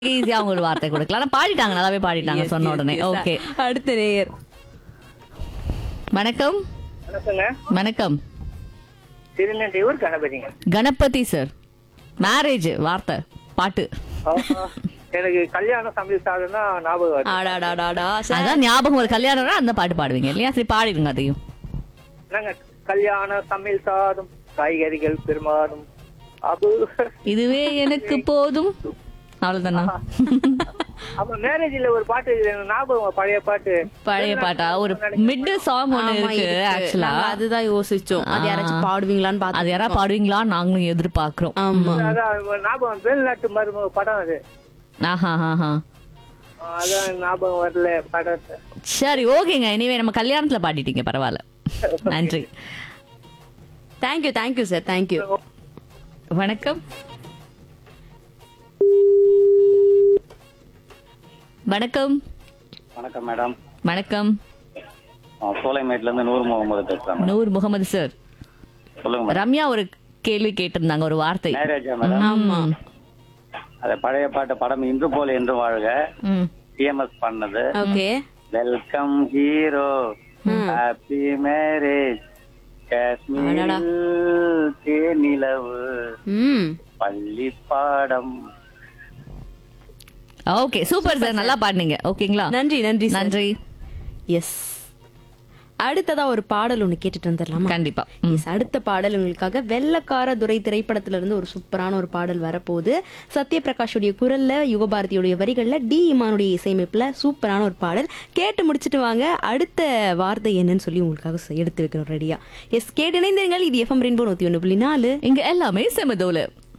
ஈஸியா அவங்க ஒரு வார்த்தை கொடுக்கலாம் ஆனா பாடிட்டாங்க நல்லாவே பாடிட்டாங்க Yes, சொன்ன yes, உடனே yes. ஓகே அடுத்த நேயர் வணக்கம் வணக்கங்க வணக்கம் திருநெல்வேலூர் கணபதிங்க கணபதி சார் மேரேஜ் வார்த்தை பாட்டு ஆஹா. எனக்கு கல்யாணம் சமையல் சாதம் தான் ஞாபகம் வருது ஆடாடாடாடா சார் அதான் ஞாபகம் ஒரு கல்யாணம்னா அந்த பாட்டு பாடுவீங்க இல்லையா சரி பாடிடுங்க அதையும் என்னங்க கல்யாண சமையல் சாதம் காய்கறிகள் பெருமாறும் அது இதுவே எனக்கு போதும் அவ்வளவுதானா அப்ப மேரேஜ்ல ஒரு பாட்டு இருக்குது, எனக்கு ஞாபகம் பழைய பாட்டு பழைய பாட்டா ஒரு மிட் சாங் ஒண்ணு ஆமா, இருக்கு இருக்கு. ஆக்சுவலா நாங்க அதுதான் யோசிச்சோம் அது யாராச்சும் பாடுவீங்களான்னு அது பார்த்தோம் யாரா பாடுவீங்களா நாங்களும் எதிர்பார்க்கிறோம் ஆமா அதான் ஞாபகம் வெளிநாட்டு மருமக படம் அது ஆஹா ஆஹா அதான் ஞாபகம் வரல படத்தை சரி ஓகேங்க இனிமே நம்ம கல்யாணத்துல பாடிட்டீங்க பரவாயில்ல நன்றி தேங்க்யூ தேங்க்யூ சார் தேங்க்யூ வணக்கம் வணக்கம் வணக்கம் மேடம் வணக்கம் சோலைமேட்ல இருந்து நூறு முகமது பேசுறாங்க நூர் முகமது சார் சொல்லுங்க மேடம் ரம்யா ஒரு கேள்வி கேட்டிருந்தாங்க ஒரு வார்த்தை மேரேஜா மேடம் ஆமா அது பழைய பாட்டு படம் இன்று போல என்று வாழ்க ம். டிஎம்எஸ் பண்ணது okay welcome hero happy marriage Kashmir தேனிலவு ம் பள்ளி பாடம் ஓகே சூப்பர் சார் நல்லா பாடுனீங்க ஓகேங்களா நன்றி நன்றி சார் நன்றி எஸ் அடுத்ததா ஒரு பாடல் ஒண்ணு கேட்டுட்டு வந்துடலாமா கண்டிப்பா Yes, அடுத்த பாடல் உங்களுக்காக வெள்ளக்கார துரை திரைப்படத்துல இருந்து ஒரு சூப்பரான ஒரு பாடல் வரப்போகுது சத்யபிரகாஷுடைய குரல்ல யுகபாரதியுடைய வரிகள்ல டி இமானுடைய இசையமைப்புல சூப்பரான ஒரு பாடல் கேட்டு முடிச்சிட்டு வாங்க அடுத்த வார்த்தை என்னன்னு சொல்லி உங்களுக்காக செ- எடுத்து வைக்கிறோம் ரெடியா எஸ் கேட்டு இணைந்தீர்கள் இது எஃப்எம் ரெயின்போ நூத்தி ஒன்று புள்ளி நாலு இங்க எல்லாமே செமதோல